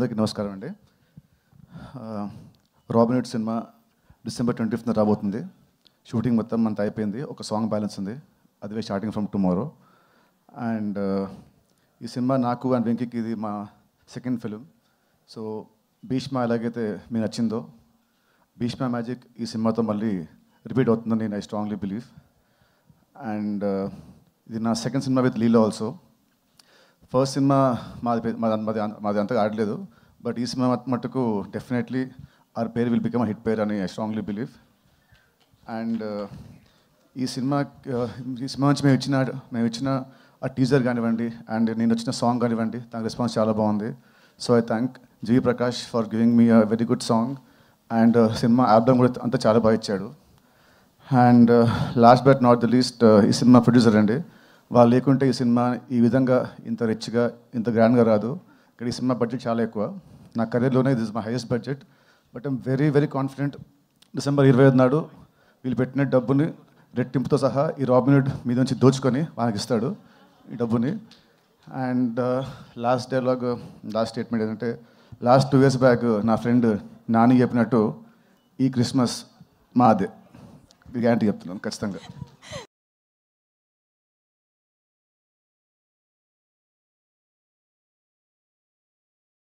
అందరికీ నమస్కారం అండి Robinhood cinema December twenty fifth రాబోతుంది షూటింగ్ మొత్తం అంత అయిపోయింది ఒక సాంగ్ బ్యాలెన్స్ ఉంది అదివే స్టార్టింగ్ ఫ్రమ్ టుమారో అండ్ ఈ సినిమా నాకు అండ్ వెంకీకి ఇది మా సెకండ్ ఫిలిం సో భీష్మ ఎలాగైతే మీకు నచ్చిందో భీష్మ మ్యాజిక్ ఈ సినిమాతో మళ్ళీ రిపీట్ అవుతుందని నేను ఐ స్ట్రాంగ్లీ బిలీవ్ అండ్ ఇది నా సెకండ్ సినిమా విత్ లీలో ఆల్సో ఫస్ట్ సినిమా మాది పె- మాది మాది అం- మాది అంతగా ఆడలేదు బట్ ఈ సినిమా మట్- మట్టుకు definitely our pair will become hit pair అని ఐ స్ట్రాంగ్లీ బిలీవ్ అండ్ ఈ సినిమా ఈ సినిమా నుంచి మేము ఇచ్చిన మేము ఇచ్చిన ఆ టీజర్ కానివ్వండి అండ్ నేను వచ్చిన సాంగ్ కానివ్వండి దాని రెస్పాన్స్ చాలా బాగుంది so I thank GV Prakash for giving me uh very good song and cinema album కూడా అంతా చాలా బాగా ఇచ్చాడు and last but not the least ఈ సినిమా ప్రొడ్యూసర్ అండి వాళ్ళు లేకుంటే ఈ సినిమా ఈ విధంగా ఇంత రిచ్గా ఇంత గ్రాండ్గా రాదు ఇక్కడ ఈ సినిమా బడ్జెట్ చాలా ఎక్కువ నా కెరీర్లోనే ఇది my highest budget but I'm very very confident December ఇరవై ఐదు నాడు వీళ్ళు పెట్టిన డబ్బుని రెట్టింపుతో సహా ఈ రాబిన్హుడ్ మీద నుంచి దోచుకొని వాళ్ళకి ఇస్తాడు ఈ డబ్బుని and last dialogue last statement ఏంటంటే లాస్ట్ టూ ఇయర్స్ బ్యాక్ నా ఫ్రెండ్ నాని చెప్పినట్టు ఈ క్రిస్మస్ మాదే గ్యారంటీ చెప్తున్నాను ఖచ్చితంగా